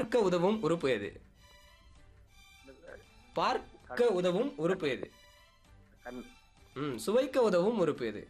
பார்க்க உதவும் உறுப்பு எது பார்க்க உதவும் உறுப்பு எது கண் ம் சுவைக்க உதவும் உறுப்பு எது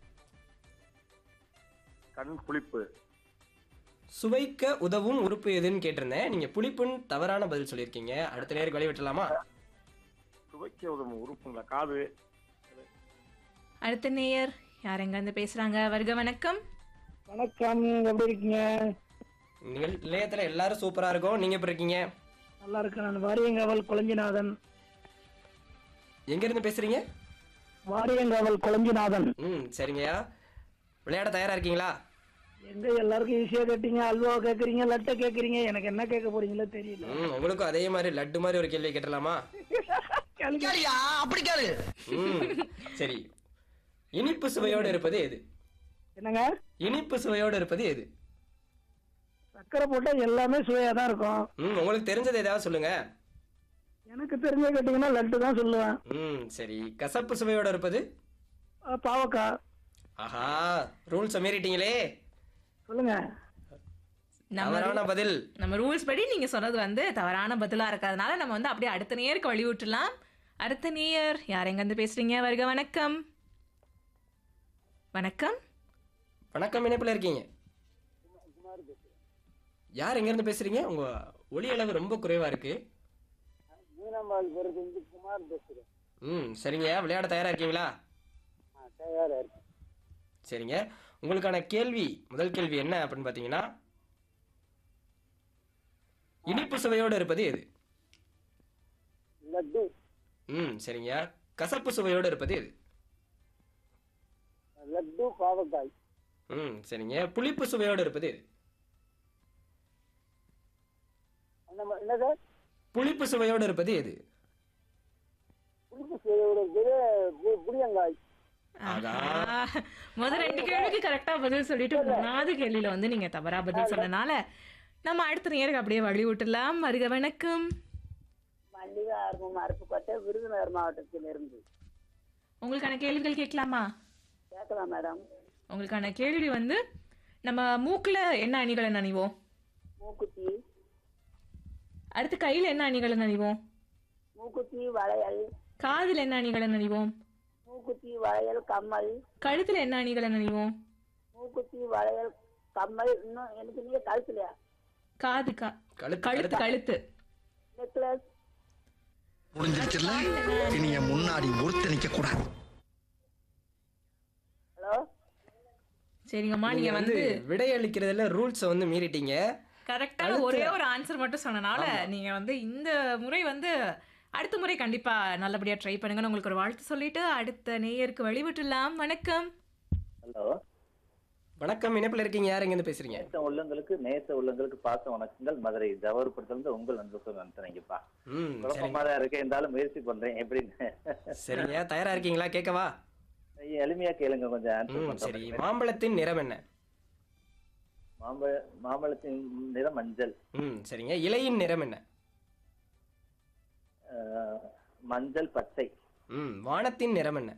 கண் புளிப்பு சுவைக்க உதவும் உறுப்பு எதுன்னு கேட்டிருந்தேன் நீங்க புளிப்புன்னு தவறான பதில் சொல்லியிருக்கீங்க அடுத்த நேருக்கு வழி விட்டுலாமா சுவைக்க உதவும் உறுப்புங்களா காது அடுத்த நேயர் யார் எங்கேருந்து பேசுறாங்க வருக வணக்கம் வணக்கம் எப்படி இருக்கீங்க நிகழ் நிலையத்துல எல்லாரும் சூப்பரா இருக்கும் நீங்க எப்படி இருக்கீங்க நல்லா இருக்கேன் நான் வாரியங்காவல் குளஞ்சிநாதன் எங்க இருந்து பேசுறீங்க வாரியங்காவல் குளஞ்சிநாதன் ம் சரிங்கய்யா விளையாட தயாரா இருக்கீங்களா எங்க எல்லாருக்கும் ஈஸியா கேட்டீங்க அல்வா கேக்குறீங்க லட்டை கேக்குறீங்க எனக்கு என்ன கேட்க போறீங்களோ தெரியல ம் உங்களுக்கும் அதே மாதிரி லட்டு மாதிரி ஒரு கேள்வி கேட்டலாமா கேளுங்க. ம் சரி இனிப்பு சுவையோடு இருப்பது எது என்னங்க இனிப்பு சுவையோடு இருப்பது எது சக்கரை போட்டா எல்லாமே சுவையா தான் இருக்கும் ம் உங்களுக்கு தெரிஞ்சது ஏதாவது சொல்லுங்க எனக்கு தெரிஞ்ச கேட்டீங்கன்னா லட்டு தான் சொல்லுவேன் ம் சரி கசப்பு சுவையோடு இருப்பது அஹ், பாவக்காய் ஆஹா ரூல்ஸை மீறிட்டீங்களே சொல்லுங்க நம்ம தவறான பதில் நம்ம ரூல்ஸ் படி நீங்க சொன்னது வந்து தவறான பதிலா இருக்கிறதுனால நம்ம வந்து அப்படியே அடுத்த நேயருக்கு வழி விட்டுலாம் அடுத்த நேயர் யார் எங்கேருந்து பேசுறீங்க வருக வணக்கம் வணக்கம் வணக்கம் இணைப்புல இருக்கீங்க யார் எங்க இருந்து பேசுறீங்க உங்க ஒலி அளவு ரொம்ப குறைவா இருக்கு குமார் பேசுறேன் ம் சரிங்க விளையாட தயாரா இருக்கீங்களா தயாரா இருக்கு சரிங்க உங்களுக்கான கேள்வி முதல் கேள்வி என்ன அப்படின்னு பார்த்தீங்கன்னா இனிப்பு சுவையோடு இருப்பது எது லட்டு ம் சரிங்க கசப்பு சுவையோடு இருப்பது எது லட்டு பாவக்காய் ம் சரிங்க புளிப்பு சுவையோடு இருப்பது எது என்ன சார் புளிப்பு சுவையோடு இருப்பது எது புளிப்பு சுவையோட புளியங்காய் ஆகா ஆஹ், முதல் ரெண்டு கேள்விக்கு கரெக்டா பதில் சொல்லிட்டு மூணாவது கேள்வியில வந்து நீங்க தவறா பதில் சொன்னனால நம்ம அடுத்த நேருக்கு அப்படியே வழி விட்டுலாம் வருக வணக்கம் மல்லிகா அருமம் அருப்புக்கோட்டை விருதுநகர் மாவட்டத்திலிருந்து உங்களுக்கான கேள்விகள் கேட்கலாமா கேட்கலாம் மேடம் உங்களுக்கான கேள்வி வந்து நம்ம மூக்குல என்ன அணிகளை நனைவோம் மூக்குத்தி அடுத்து கையில என்ன அணிகளை நனைவோம் மூக்குத்தி வளையல் காதுல என்ன அணிகளை நனைவோம் மூக்குத்தி வளையல் கம்மல் கழுத்துல என்ன அணிகளை நனைவோம் மூக்குத்தி வளையல் கம்மல் இன்னும் எனக்கு நீங்க கழுத்துலையா காது கா கழுத்து கழுத்து கழுத்து நெக்லஸ் புரிஞ்சிருச்சுல்ல இனி என் முன்னாடி ஒருத்த நிக்க கூடாது ஹலோ சரிங்கம்மா நீங்க நீங்க வந்து வந்து விடையளிக்கிறதுல ரூல்ஸை வந்து மீறிட்டீங்க கரெக்டான ஒரே ஒரு ஆன்சர் மட்டும் சொன்னனால நீங்க வந்து இந்த முறை வந்து அடுத்த முறை கண்டிப்பா நல்லபடியா ட்ரை பண்ணுங்கன்னு உங்களுக்கு ஒரு வாழ்த்து சொல்லிட்டு அடுத்த நேயருக்கு வழிவிட்டுலாம் வணக்கம் ஹலோ வணக்கம் இணைப்புல இருக்கீங்க யார் எங்க இருந்து பேசுறீங்க நேச உள்ளங்களுக்கு நேச உள்ளங்களுக்கு பாச வணக்கங்கள் மதுரை ஜவஹர்புரத்துல உங்கள் அன்புக்கு வந்துட்டேங்கப்பா ம் சரிங்க குழப்பமா தான் இருக்கு இருந்தாலும் முயற்சி பண்றேன் எப்படின்னு சரிங்க தயாரா இருக்கீங்களா கேட்கவா எளிமையா கேளுங்க கொஞ்சம் ஆன்சர் ம் சரி பண்றேன் மாம்பழத்தின் நிறம் என்ன மாம்பழ மாம்பழத்தின் நிறம் மஞ்சள் ம் சரிங்க இலையின் நிறம் என்ன அஹ், மஞ்சள் பச்சை ம் வானத்தின் நிறம் என்ன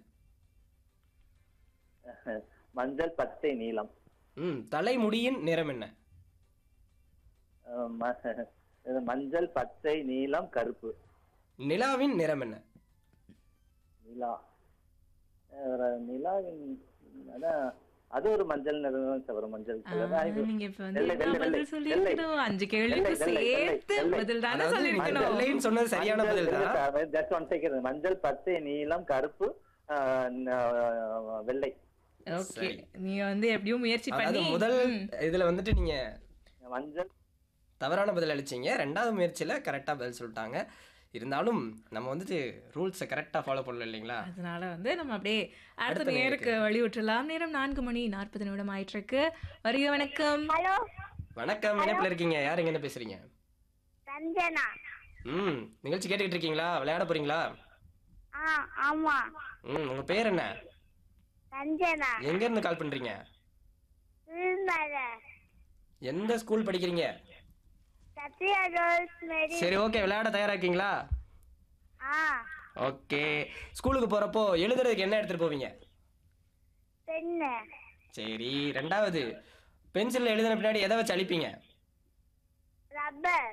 மஞ்சள் பச்சை நீலம் ம் தலைமுடியின் நிறம் என்ன அஹ், ம- இது மஞ்சள் பச்சை நீலம் கருப்பு நிலாவின் நிறம் என்ன நிலா அஹ், நிலாவின் அதான் அது ஒரு மஞ்சள் நிறம் தான் சார் வரும் மஞ்சள் ஆ, கலர் ஆ, இது நீங்க இப்ப வந்து வெள்ளை, என்ன வெள்ளை, பதில் வெள்ளை, சொல்லிருக்கணும் அஞ்சு கேள்விக்கு வெள்ளை, வெள்ளை, சேர்த்து வெள்ளை. பதில் தானே அதாவது சொல்லிருக்கணும் வெள்ளைன்னு சொன்னது சரியான பதில் தான் ஜஸ்ட் ஒன் செகண்ட் மஞ்சள் பச்சை நீலம் கருப்பு ஆஹ் ந- வெள்ளை ஓகே சரி. நீங்க வந்து எப்படியும் முயற்சி அதாவது பண்ணி முதல் ம், இதுல வந்துட்டு நீங்க மஞ்சள் தவறான பதில் அளிச்சீங்க ரெண்டாவது முயற்சியில கரெக்டா பதில் சொல்லிட்டாங்க இருந்தாலும் நம்ம வந்துட்டு ரூல்ஸை கரெக்டா ஃபாலோ பண்ணல இல்லைங்களா அதனால வந்து நம்ம அப்படியே அடுத்த அடுத்த நேருக்கு வழி விட்டுலாம் நேரம் நான்கு மணி நாற்பது நிமிடம் ஆயிட்டு இருக்கு வருக வணக்கம் ஹலோ வணக்கம் இணைப்புல இருக்கீங்க யார் எங்க இருந்து பேசுறீங்க சஞ்சனா ம் நிகழ்ச்சி கேட்டுக்கிட்டு இருக்கீங்களா விளையாட போறீங்களா ஆ ஆமா ம் உங்க பேர் என்ன சஞ்சனா எங்க இருந்து கால் பண்றீங்க விருதுநகர் எந்த ஸ்கூல் படிக்கிறீங்க சத்யா ரோஸ் மேரி சரி ஓகே விளையாட தயாரா இருக்கீங்களா ஆ ஓகே ஸ்கூலுக்கு போறப்போ எழுதுறதுக்கு என்ன எடுத்துட்டு போவீங்க பெண்ணு சரி ரெண்டாவது பென்சில்ல எழுதின பின்னாடி எதை வச்சு அழிப்பீங்க ரப்பர்